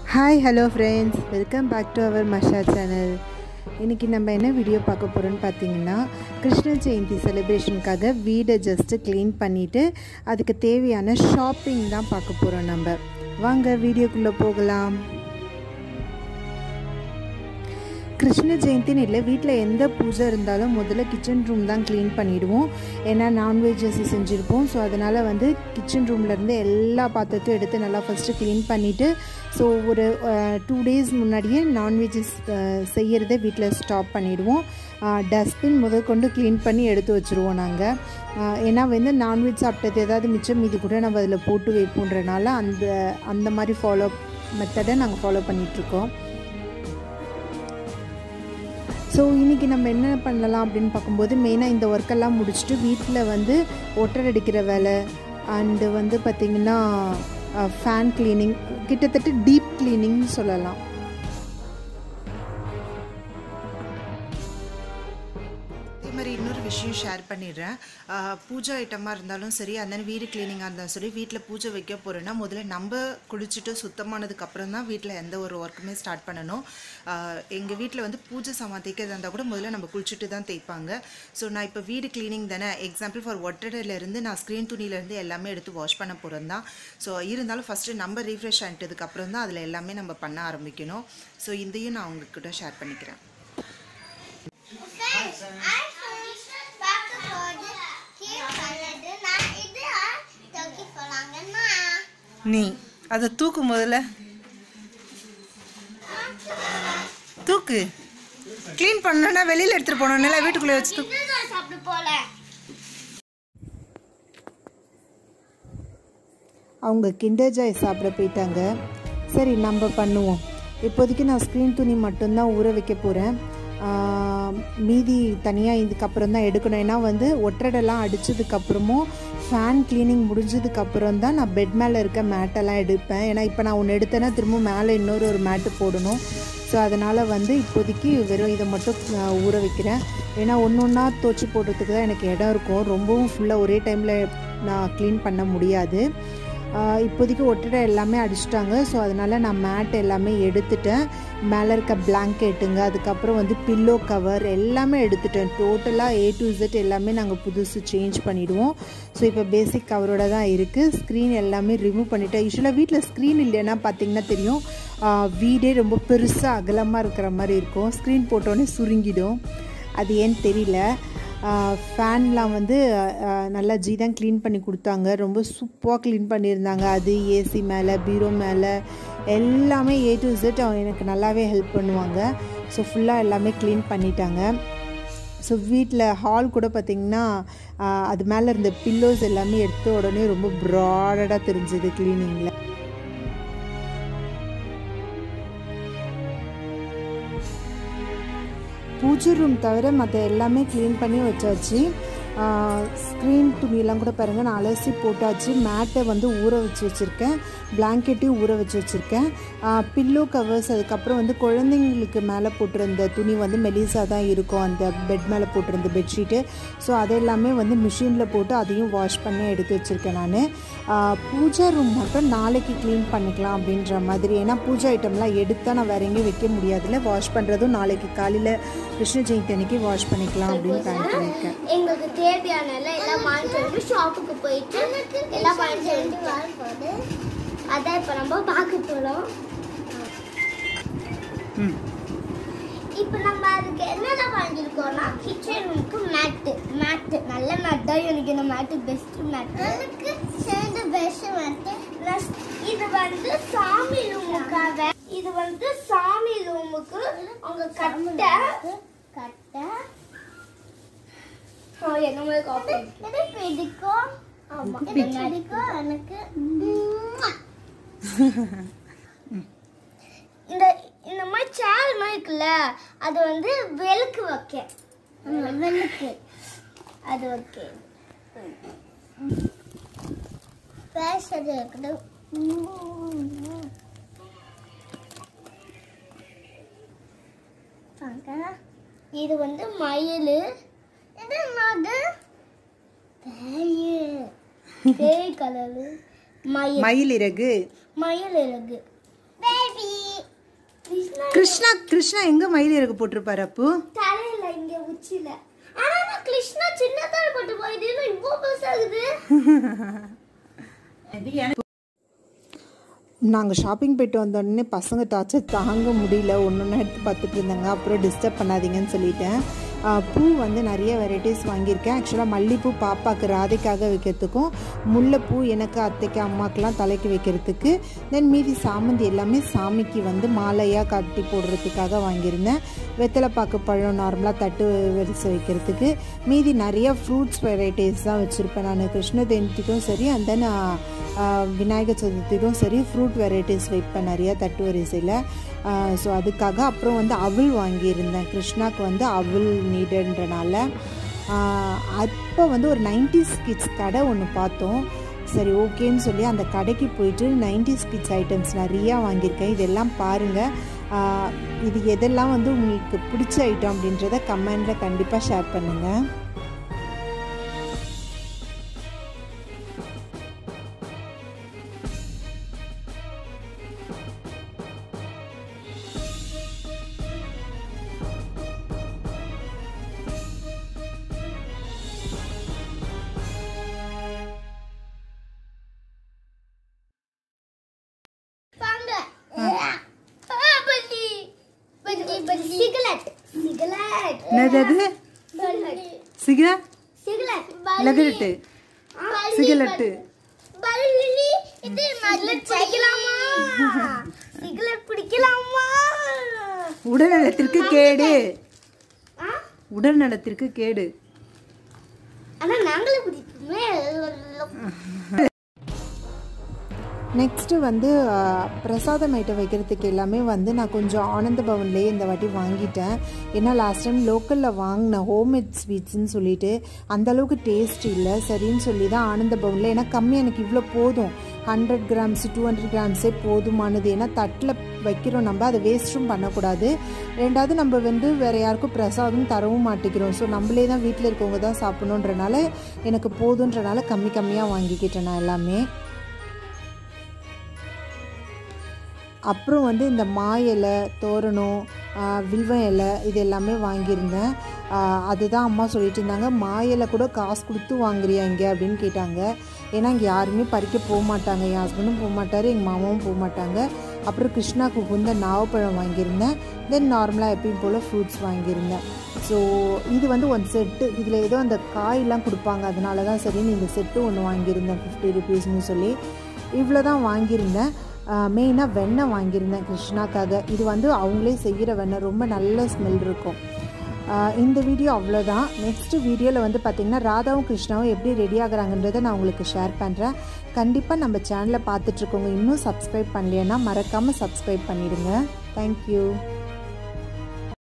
Hi hello friends welcome back to our Masha channel இன்றைக்கி நம்ம என்ன வீடியோ பார்க்க போகிறோன்னு பார்த்தீங்கன்னா கிருஷ்ண ஜெயந்தி செலிப்ரேஷனுக்காக வீடை ஜஸ்ட்டு க்ளீன் பண்ணிவிட்டு அதுக்கு தேவையான ஷாப்பிங் தான் பார்க்க போகிறோம் நம்ம வாங்க வீடியோக்குள்ளே போகலாம் கிருஷ்ண ஜெயந்தின்னு இல்லை வீட்டில் எந்த பூஜை இருந்தாலும் முதல்ல கிச்சன் ரூம் தான் க்ளீன் பண்ணிவிடுவோம் ஏன்னா நான்வெஜ்ஜஸ் செஞ்சுருப்போம் ஸோ அதனால் வந்து கிச்சன் ரூம்லேருந்து எல்லா பாத்திரத்தையும் எடுத்து நல்லா ஃபஸ்ட்டு க்ளீன் பண்ணிவிட்டு ஸோ ஒரு டூ டேஸ் முன்னாடியே நான்வெஜ்ஜஸ் செய்கிறத வீட்டில் ஸ்டாப் பண்ணிவிடுவோம் டஸ்ட்பின் முதற்கொண்டு க்ளீன் பண்ணி எடுத்து வச்சுருவோம் நாங்கள் ஏன்னா வந்து நான்வெஜ் சாப்பிட்டது ஏதாவது மிச்சம் மீதி கூட நம்ம அதில் போட்டு வைப்போன்றனால அந்த அந்த மாதிரி ஃபாலோ மெத்தடை நாங்கள் ஃபாலோ பண்ணிகிட்ருக்கோம் ஸோ இன்றைக்கி நம்ம என்ன பண்ணலாம் அப்படின்னு பார்க்கும்போது மெயினாக இந்த ஒர்க்கெல்லாம் முடிச்சுட்டு வீட்டில் வந்து ஒட்டர் அடிக்கிற வேலை அண்டு வந்து பார்த்திங்கன்னா ஃபேன் க்ளீனிங் கிட்டத்தட்ட டீப் க்ளீனிங் சொல்லலாம் அதே மாதிரி இன்னொரு விஷயம் ஷேர் பண்ணிடுறேன் பூஜை ஐட்டமாக இருந்தாலும் சரி அந்த வீடு க்ளீனிங்காக இருந்தாலும் சரி வீட்டில் பூஜை வைக்க போகிறோன்னா முதல்ல நம்ம குளிச்சுட்டு சுத்தமானதுக்கு அப்புறம் தான் வீட்டில் எந்த ஒரு ஒர்க்குமே ஸ்டார்ட் பண்ணணும் எங்கள் வீட்டில் வந்து பூஜை சாமான் தேய்க்கிறதா இருந்தால் கூட முதல்ல நம்ம குளிச்சுட்டு தான் தேய்ப்பாங்க ஸோ நான் இப்போ வீடு க்ளீனிங் தானே எக்ஸாம்பிள் ஃபார் ஒட்டடையிலேருந்து நான் ஸ்க்ரீன் துணியிலேருந்து எல்லாமே எடுத்து வாஷ் பண்ண போகிறோம் தான் ஸோ இருந்தாலும் ஃபஸ்ட்டு நம்ம ரீஃப்ரெஷ் ஆகிட்டதுக்கு அப்புறம் தான் அதில் எல்லாமே நம்ம பண்ண ஆரம்பிக்கணும் ஸோ இதையும் நான் உங்ககிட்ட ஷேர் பண்ணிக்கிறேன் நீ அதை தூக்கு முதல்ல தூக்கு க்ளீன் பண்ணணும்னா வெளியில் எடுத்துகிட்டு போகணும் வீட்டுக்குள்ளே வச்சு தூக்கு அவங்க கிண்டர் ஜாய் சாப்பிட போயிட்டாங்க சரி நம்ம பண்ணுவோம் இப்போதைக்கு நான் ஸ்க்ரீன் துணி மட்டும்தான் ஊற வைக்க போகிறேன் மீதி தனியாக இதுக்கப்புறம் தான் எடுக்கணும் ஏன்னா வந்து ஒற்றடெல்லாம் அடித்ததுக்கப்புறமும் ஃபேன் க்ளீனிங் முடிஞ்சதுக்கப்புறம் தான் நான் பெட் மேலே இருக்க மேட்டெல்லாம் எடுப்பேன் ஏன்னா இப்போ நான் ஒன்று எடுத்தேன்னா திரும்ப மேலே இன்னொரு ஒரு மேட்டு போடணும் ஸோ அதனால் வந்து இப்போதைக்கு வெறும் இதை மட்டும் ஊற வைக்கிறேன் ஏன்னா ஒன்று ஒன்றா தோச்சி போடுறதுக்கு தான் எனக்கு இடம் இருக்கும் ரொம்பவும் ஃபுல்லாக ஒரே டைமில் நான் க்ளீன் பண்ண முடியாது இப்போதைக்கு ஒட்டடை எல்லாமே அடிச்சிட்டாங்க ஸோ அதனால் நான் மேட் எல்லாமே எடுத்துட்டேன் மேலே இருக்க பிளாங்கெட்டுங்க அதுக்கப்புறம் வந்து பில்லோ கவர் எல்லாமே எடுத்துட்டேன் டோட்டலாக ஏ டு இசட் எல்லாமே நாங்கள் புதுசு சேஞ்ச் பண்ணிவிடுவோம் ஸோ இப்போ பேசிக் கவரோட தான் இருக்குது ஸ்க்ரீன் எல்லாமே ரிமூவ் பண்ணிவிட்டேன் யூஸ்வலாக வீட்டில் ஸ்க்ரீன் இல்லைன்னா பார்த்தீங்கன்னா தெரியும் வீடே ரொம்ப பெருசாக அகலமாக இருக்கிற மாதிரி இருக்கும் ஸ்க்ரீன் போட்டோன்னே சுருங்கிடும் அது ஏன்னு தெரியல ஃபேன்லாம் வந்து நல்லா ஜி தான் க்ளீன் பண்ணி கொடுத்தாங்க ரொம்ப சூப்பராக க்ளீன் பண்ணியிருந்தாங்க அது ஏசி மேலே பீரோ மேலே எல்லாமே ஏ டு இசட் அவங்க எனக்கு நல்லாவே ஹெல்ப் பண்ணுவாங்க ஸோ ஃபுல்லாக எல்லாமே க்ளீன் பண்ணிட்டாங்க ஸோ வீட்டில் ஹால் கூட பார்த்திங்கன்னா அது மேலே இருந்த பில்லோஸ் எல்லாமே எடுத்த உடனே ரொம்ப ப்ராடடாக தெரிஞ்சுது க்ளீனிங்கில் பூஜை ரூம் தவிர மற்ற எல்லாமே க்ளீன் பண்ணி வச்சாச்சு ஸ்க்ரீன் துணியெல்லாம் கூட பாருங்கள் நான் அலசி போட்டாச்சு மேட்டை வந்து ஊற வச்சு வச்சுருக்கேன் பிளாங்கெட்டையும் ஊற வச்சு வச்சுருக்கேன் பில்லோ கவர்ஸ் அதுக்கப்புறம் வந்து குழந்தைங்களுக்கு மேலே போட்டிருந்த துணி வந்து மெலிசாக தான் இருக்கும் அந்த பெட் மேலே போட்டிருந்த பெட்ஷீட்டு ஸோ அதெல்லாமே வந்து மிஷினில் போட்டு அதையும் வாஷ் பண்ணி எடுத்து வச்சுருக்கேன் நான் பூஜை ரூம் மட்டும் நாளைக்கு க்ளீன் பண்ணிக்கலாம் அப்படின்ற மாதிரி ஏன்னா பூஜை ஐட்டம்லாம் எடுத்தால் நான் வேற எங்கேயும் வைக்க முடியாதுல்ல வாஷ் பண்ணுறதும் நாளைக்கு காலையில் கிருஷ்ண ஜெயந்தி அன்னைக்கு வாஷ் பண்ணிக்கலாம் அப்படின்னு பிளான் பண்ணியிருக்கேன் எங்களுக்கு தேவையான எல்லாம் வாங்கிட்டு வந்து ஷாப்புக்கு போயிட்டு எல்லாம் வாங்கிட்டு வந்து அதான் இப்போ நம்ம பார்க்க போகிறோம் இப்போ நம்ம அதுக்கு என்னென்ன வாங்கியிருக்கோம்னா கிச்சன் ரூமுக்கு மேட்டு மேட்டு நல்ல மேட் தான் எனக்கு இந்த மேட்டு பெஸ்ட் மேட்டு எனக்கு சேர்ந்து பெஸ்ட் மேட்டு இது வந்து சாமி ரூமுக்காக இது வந்து சாமி ரூமுக்கு அவங்க கட்டை கட்டை என்ன மாதிரி காப்பி எனக்கு பிடிக்கும் ஆமா எனக்கு பிடிக்கும் எனக்கு இந்த இந்த மாதிரி சேர் மாதிரி இருக்குல்ல அது வந்து விளக்கு வைக்க விளக்கு அது ஓகே பேசுறது இருக்குது இது வந்து மயில் இது என்னது பேய் பேய் கலரு மயில் மயில் இறகு மயில் இறகு பேபி கிருஷ்ணா கிருஷ்ணா கிருஷ்ணா எங்க மயில் இறகு போட்டிருப்பாரு அப்பு தலையில இங்க உச்சில ஆனா நான் கிருஷ்ணா சின்னதா போட்டு போயிட்டு இவ்வளோ பெருசாகுது நாங்கள் ஷாப்பிங் போயிட்டு வந்தோடனே பசங்க டார்ச்சர் தாங்க முடியல ஒன்று ஒன்று எடுத்து பார்த்துட்டு இருந்தாங்க அப்புறம் டிஸ்டர்ப் பண்ணாதீங்கன்னு சொல்லிட்டேன் ஆஹ் பூ வந்து நிறைய வெரைட்டிஸ் வாங்கியிருக்கேன் ஆக்சுவலாக மல்லிப்பூ பாப்பாக்கு ராதைக்காக வைக்கிறதுக்கும் முல்லைப்பூ எனக்கு அத்தைக்கு அம்மாக்கெலாம் தலைக்கு வைக்கிறதுக்கு தென் மீதி சாமந்தி எல்லாமே சாமிக்கு வந்து மாலையாக கட்டி போடுறதுக்காக வாங்கியிருந்தேன் வெத்தலைப்பாக்கு பழம் நார்மலாக தட்டு வரிசை வைக்கிறதுக்கு மீதி நிறைய ஃப்ரூட்ஸ் வெரைட்டிஸ் தான் வச்சுருப்பேன் நான் கிருஷ்ண ஜெயந்திக்கும் சரி அண்ட் தென் விநாயகர் சதுர்த்திக்கும் சரி ஃப்ரூட் வெரைட்டிஸ் வைப்பேன் நிறையா தட்டு வரிசையில் ஸோ அதுக்காக அப்புறம் வந்து அவல் வாங்கியிருந்தேன் கிருஷ்ணாக்கு வந்து அவல் நீடுன்றனால அப்போ வந்து ஒரு நைன்டிஸ் கிட்ஸ் கடை ஒன்று பார்த்தோம் சரி ஓகேன்னு சொல்லி அந்த கடைக்கு போயிட்டு நைன்டிஸ் கிட்ஸ் ஐட்டம்ஸ் நிறையா வாங்கியிருக்கேன் இதெல்லாம் பாருங்கள் ஆஹ் இது எதெல்லாம் வந்து உங்களுக்கு பிடிச்ச ஐட்டம் அப்படின்றத கமெண்டில் கண்டிப்பாக ஷேர் பண்ணுங்கள் வாங்க ஆ, பல்லி பல்லி பல்லி சிகரெட் சிகரெட் என்னது அது பல்லி சிகா சிகரெட் லெகரெட்டு சிகரெட்டு பல்லி இது சிகரெட் பிடிக்கலாமா சிகரெட் பிடிக்கலாமா உடல்நலத்திற்கு கேடு ஆ? உடல்நலத்திற்கு கேடு ஆனா நாங்களே பிடிப்போமே நெக்ஸ்ட்டு வந்து ஆஹ், பிரசாதம் ஐட்டம் வைக்கிறதுக்கு எல்லாமே வந்து நான் கொஞ்சம் ஆனந்த பவன்லேயே இந்த வாட்டி வாங்கிட்டேன் ஏன்னா லாஸ்ட் டைம் லோக்கலில் வாங்கின ஹோம்மேட் ஸ்வீட்ஸ்னு சொல்லிட்டு அந்த அளவுக்கு டேஸ்ட் இல்லை சரின்னு சொல்லி தான் ஆனந்த பவனில் ஏன்னா கம்மி எனக்கு இவ்வளோ போதும் ஹண்ட்ரட் கிராம்ஸ் டூ ஹண்ட்ரட் கிராம்ஸே போதுமானது ஏன்னா தட்டில் வைக்கிறோம் நம்ம அதை வேஸ்ட்டும் பண்ணக்கூடாது ரெண்டாவது நம்ம வந்து வேறு யாருக்கும் பிரசாதம் தரவும் மாட்டேங்கிறோம் ஸோ நம்மளே தான் வீட்டில் இருக்கவங்க தான் சாப்பிடணுன்றனால எனக்கு போதுன்றனால கம்மி கம்மியாக வாங்கிக்கிட்டேன் நான் எல்லாமே அப்புறம் வந்து இந்த மா இலை தோரணம் ஆ, வில்வ இலை இது எல்லாமே வாங்கியிருந்தேன் ஆ, அதுதான் அம்மா சொல்லிட்டு இருந்தாங்க மா இலை கூட காசு கொடுத்து வாங்குறியா இங்கே அப்படின்னு கேட்டாங்க ஏன்னா இங்கே யாருமே பறிக்க போக மாட்டாங்க என் ஹஸ்பண்டும் போக மாட்டார் எங்கள் மாமாவும் போக மாட்டாங்க அப்புறம் கிருஷ்ணாக்கு உகுந்த நாவப்பழம் வாங்கியிருந்தேன் தென் நார்மலாக எப்பயும் போல் ஃப்ரூட்ஸ் வாங்கியிருந்தேன் ஸோ இது வந்து ஒன் செட்டு இதில் ஏதோ அந்த காயெல்லாம் கொடுப்பாங்க அதனால தான் சரின்னு இந்த செட்டு ஒன்று வாங்கியிருந்தேன் ஃபிஃப்டி ருபீஸ்னு சொல்லி இவ்வளோ தான் வாங்கியிருந்தேன் மெயினாக வெண்ணெய் வாங்கியிருந்தேன் கிருஷ்ணாக்காக இது வந்து அவங்களே செய்கிற வெண்ணெய் ரொம்ப நல்ல ஸ்மெல் இருக்கும் ஆஹ் இந்த வீடியோ அவ்வளோதான் நெக்ஸ்ட் வீடியோவில் வந்து பார்த்திங்கன்னா ராதாவும் கிருஷ்ணாவும் எப்படி ரெடி ஆகுறாங்கன்றதை நான் உங்களுக்கு ஷேர் பண்ணுறேன் கண்டிப்பாக நம்ம சேனலை பார்த்துட்ருக்கோங்க இன்னும் சப்ஸ்கிரைப் பண்ணலைன்னா மறக்காமல் சப்ஸ்கிரைப் பண்ணிடுங்க தேங்க்யூ